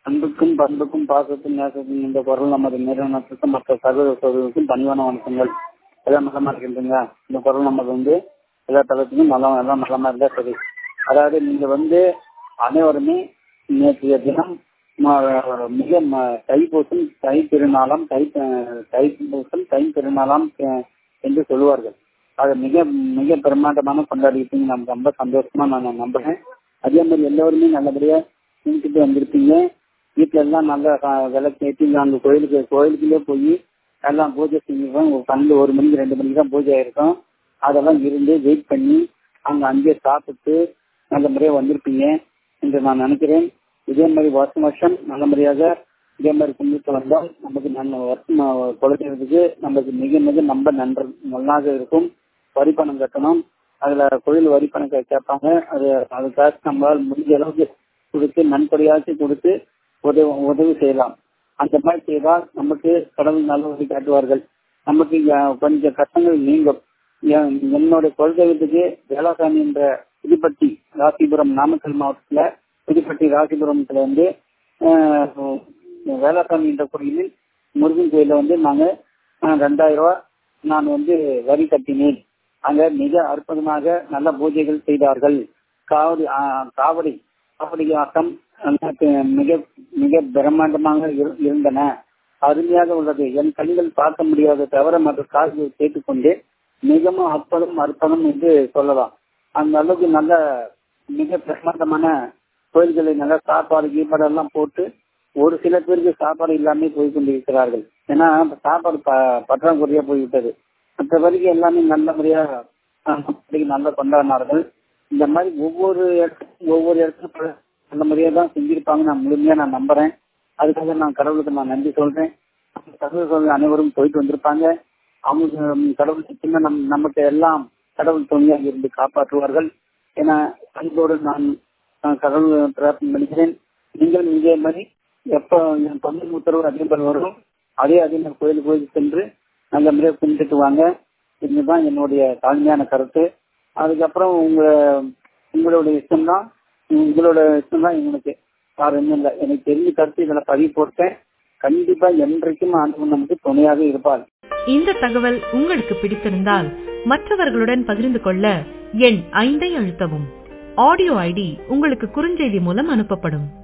அன்புக்கும் பண்புக்கும் பாசத்துக்கும் நேசத்துக்கும் இந்த குரல் நமது நிறுவனத்துக்கும் மற்ற சகோதர சகோதரருக்கும் பணிவான வணக்கங்கள் எல்லாம் நலமா இருக்கின்றீங்க இந்த குரல் நமது வந்து எல்லா தளத்துக்கும் நல்லா எல்லாம் நலமா இருந்தா சரி அதாவது நீங்க வந்து அனைவருமே நேற்றைய தினம் ம- மிக ம- தைப்பூசம் தை திருநாளாம் தை தைப்பூசம் தை திருநாளாம் அஹ், என்று சொல்லுவார்கள் அதை மிக மிக பிரமாண்டமான கொண்டாடிட்டீங்க நம்ம ரொம்ப சந்தோஷமா நான் நம்புறேன் அதே மாதிரி எல்லோருமே நல்லபடியா கும்பிட்டுட்டு வந்திருப்பீங்க வீட்டுல எல்லாம் நல்ல அஹ், விளக்கு ஏற்றி அங்க கோயிலுக்கு கோயிலுக்குள்ளே போய் எல்லாம் பூஜை செஞ்சிருக்கோம் பன்னெண்டு ஒரு மணிக்கு ரெண்டு மணிக்கு தான் பூஜை ஆயிருக்கும் அதெல்லாம் இருந்து வெயிட் பண்ணி அங்க அங்கேயே சாப்பிட்டு நல்ல முறையா வந்திருப்பீங்க என்று நான் நினைக்கிறேன் இதே மாதிரி வருஷம் வருஷம் நல்ல முறையாக இதே மாதிரி கும்பிட்டு வந்தால் நமக்கு நல்ல வருஷம் குறைக்கிறதுக்கு நமக்கு மிக மிக நம்ப நன்ற நல்லாக இருக்கும் வரி பணம் கட்டணும் அதுல கோயில் வரி பணம் கே- கேட்பாங்க அது அதுக்காக நம்மளால் முடிஞ்ச அளவுக்கு கொடுத்து நன்கொடையாச்சும் கொடுத்து உதவி உதவி செய்யலாம் அந்த மாதிரி செய்தால் நமக்கு கடவுள் நல்ல வழி காட்டுவார்கள் நமக்கு அஹ், கொஞ்சம் கஷ்டங்கள் நீங்கும் என்- என்னுடைய குலதெய்வத்துக்கு வேளாசாமி என்ற புதுப்பட்டி ராசிபுரம் நாமக்கல் மாவட்டத்துல புதுப்பட்டி ராசிபுரத்துல வந்து அஹ், வேளாசாமி என்ற கோயிலில் முருகன் கோயில வந்து நாங்க அஹ், ரெண்டாயிரம் ரூபாய் நான் வந்து வரி கட்டினேன் அங்க மிக அற்புதமாக நல்ல பூஜைகள் செய்தார்கள் காவடி அஹ், காவடி காவடி ஆட்டம் எனக்கு மிக மிக பிரம்மாண்டமாக இரு- இருந்தன அருமையாக உள்ளது என் கண்கள் பார்க்க முடியாத தவிர மற்ற காதுகள் கேட்டுக்கொண்டு மிகவும் அற்புதம் அற்புதம் என்று சொல்லலாம் அந்த அளவுக்கு நல்ல மிக பிரமாண்டமான கோயில்களை நல்ல சாப்பாடு கீப்பாடு எல்லாம் போட்டு ஒரு சில பேருக்கு சாப்பாடு இல்லாம போய் கொண்டிருக்கிறார்கள் ஏன்னா சாப்பாடு ப- பற்றாக்குறையா போய்விட்டது மற்றபடிக்கு எல்லாமே நல்ல முறையா அஹ், அப்படி நல்லா கொண்டாடினார்கள் இந்த மாதிரி ஒவ்வொரு இடத்துக்கும் ஒவ்வொரு இடத்துக்கும் நல்ல முறையா தான் செஞ்சிருப்பாங்க நான் முழுமையா நான் நம்புறேன் அதுக்காக நான் கடவுளுக்கு நான் நன்றி சொல்றேன் கடவுள் சொல்ற அனைவரும் போயிட்டு வந்திருப்பாங்க அவங்க உம், கடவுள் சின்ன நம் நமக்கு எல்லாம் கடவுள் துணையாக இருந்து காப்பாற்றுவார்கள் என அன்போடு நான் நான் கடவுள் பிரார்த்தனை பண்ணிக்கிறேன் நீங்கள் இதே மாதிரி எப்போ என் தொழில் உத்தரவு அதே மாதிரி வரும் அதே அதே மாதிரி கோயில் கோயிலுக்கு சென்று நல்ல முறையாக கும்பிட்டுட்டு வாங்க இதுதான் என்னுடைய தாழ்மையான கருத்து அதுக்கப்புறம் உங்க உங்களுடைய இஷ்டம் தான் உங்களோட இஷ்டம் தான் எங்களுக்கு வேற ஒன்றும் இல்லை எனக்கு தெரிஞ்ச கருத்து இதில் பதிவு போட்டேன் கண்டிப்பா என்றைக்கும் ஆண்டவன் நமக்கு துணையாக இருப்பார் இந்த தகவல் உங்களுக்கு பிடித்திருந்தால் மற்றவர்களுடன் பகிர்ந்து கொள்ள எண் ஐந்தை அழுத்தவும் ஆடியோ ஐடி உங்களுக்கு குறுஞ்செய்தி மூலம் அனுப்பப்படும்